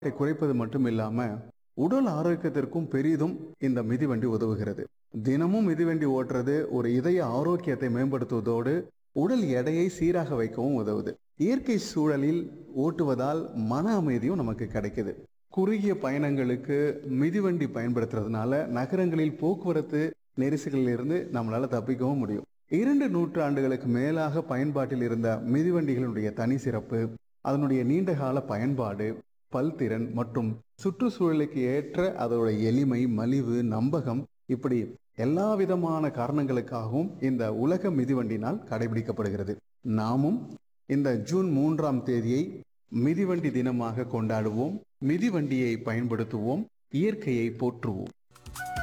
குறைப்பது மட்டும் இல்லாம உடல் ஆரோக்கியத்திற்கும் பெரிதும் இந்த மிதிவண்டி உதவுகிறது தினமும் மிதிவண்டி ஓட்டுறது ஒரு இதய ஆரோக்கியத்தை மேம்படுத்துவதோடு உடல் எடையை சீராக வைக்கவும் உதவுது இயற்கை சூழலில் ஓட்டுவதால் மன அமைதியும் நமக்கு கிடைக்குது குறுகிய பயணங்களுக்கு மிதிவண்டி பயன்படுத்துறதுனால நகரங்களில் போக்குவரத்து நெரிசல்களில் இருந்து நம்மளால தப்பிக்கவும் முடியும் இரண்டு நூற்றாண்டுகளுக்கு மேலாக பயன்பாட்டில் இருந்த மிதிவண்டிகளுடைய தனி சிறப்பு அதனுடைய நீண்டகால பயன்பாடு பல்திறன் மற்றும் சுற்றுச்சூழலுக்கு ஏற்ற அதோட எளிமை மலிவு நம்பகம் இப்படி எல்லா விதமான காரணங்களுக்காகவும் இந்த உலக மிதிவண்டி நாள் கடைபிடிக்கப்படுகிறது நாமும் இந்த ஜூன் மூன்றாம் தேதியை மிதிவண்டி தினமாக கொண்டாடுவோம் மிதிவண்டியை பயன்படுத்துவோம் இயற்கையை போற்றுவோம்